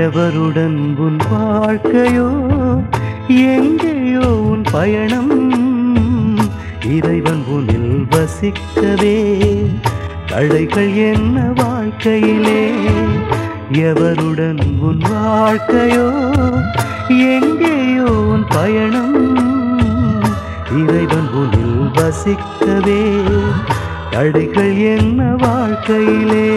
எவருடன் உன் வாழ்க்கையோ எங்கேயோ உன் பயணம் இறைவன் உனில் வசிக்கவே தடைகள் என்ன வாழ்க்கையிலே எவருடன் உன் வாழ்க்கையோ எங்கேயோ உன் பயணம் இறைவன் உனில் வசிக்கவே தடைகள் என்ன வாழ்க்கையிலே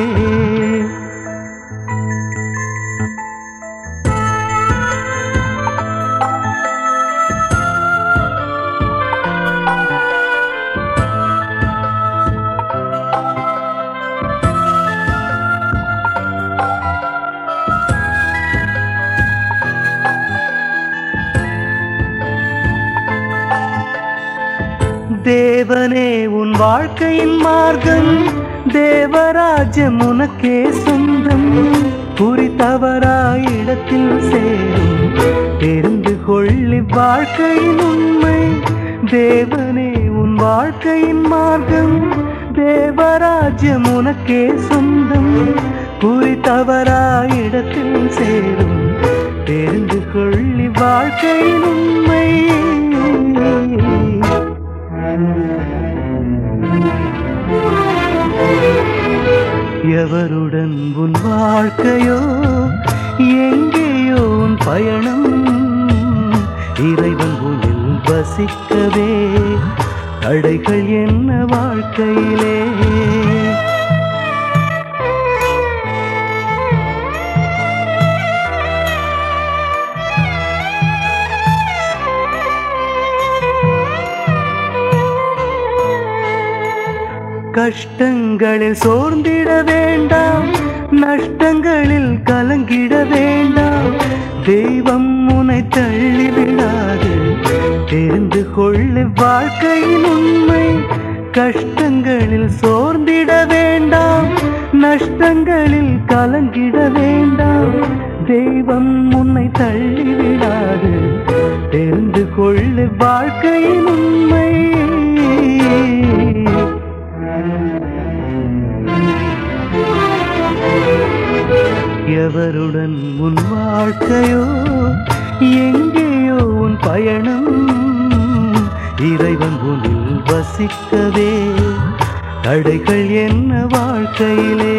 தேவனே உன் வாழ்க்கையின் மார்க்கம் தேவராஜ்யம் உனக்கே சொந்தம் குறி தவறாய் இடத்தில் சேரும் தெரிந்து கொள்ளி வாழ்க்கையின் உண்மை தேவனே உன் வாழ்க்கையின் மார்க்கம் தேவராஜ்யம் உனக்கே சொந்தம் குறி தவறாய் இடத்தில் சேரும் தெரிந்து கொள்ளி வாழ்க்கையின் உண்மை எவருடன் உன் வாழ்க்கையோ எங்கேயோ உன் பயணம் இறைவன் உனில் வசிக்கவே தடைகள் என்ன வாழ்க்கையிலே கஷ்டங்களில் சோர்ந்திட வேண்டாம் நஷ்டங்களில் கலங்கிட வேண்டாம் தெய்வம் உனை தள்ளிவிடாது தெரிந்து கொள்ளு வாழ்க்கையின் உண்மை கஷ்டங்களில் சோர்ந்திட வேண்டாம் நஷ்டங்களில் கலங்கிட வேண்டாம் தெய்வம் உன்னை தள்ளிவிடாது தெரிந்து கொள்ளு வாழ்க்கையின் உண்மை எவருடன் உன் வாழ்க்கையோ எங்கேயோ உன் பயணம் இறைவன் உனில் வசிக்கவே தடைகள் என்ன வாழ்க்கையிலே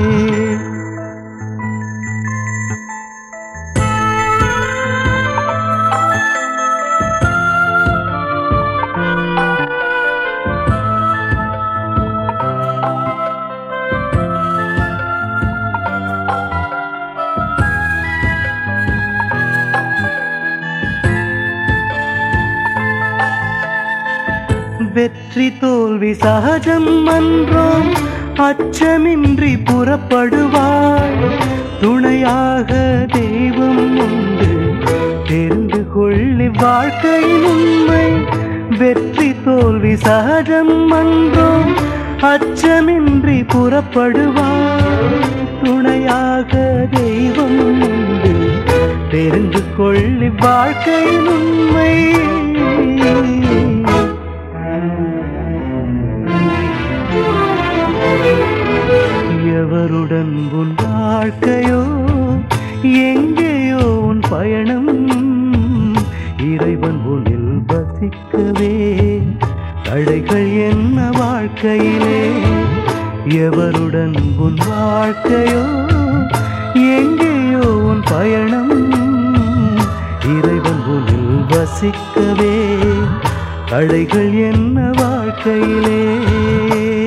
வெற்றி தோல்வி சகஜம் அன்றோம் அச்சமின்றி புறப்படுவாய் துணையாக தெய்வம் உண்டு தெரிந்து கொள்ளி வாழ்க்கையின் உண்மை வெற்றி தோல்வி சகஜம் அன்றோம் அச்சமின்றி புறப்படுவாய் துணையாக தெய்வம் உண்டு தெரிந்து கொள்ளி வாழ்க்கையின் உண்மை எவருடன் உன் வாழ்க்கையோ எங்கேயோ உன் பயணம் இறைவன் உனில் வசிக்கவே தடைகள் என்ன வாழ்க்கையிலே எவருடன் உன் வாழ்க்கையோ எங்கேயோ உன் பயணம் இறைவன் உனில் வசிக்கவே தடைகள் என்ன வாழ்க்கையிலே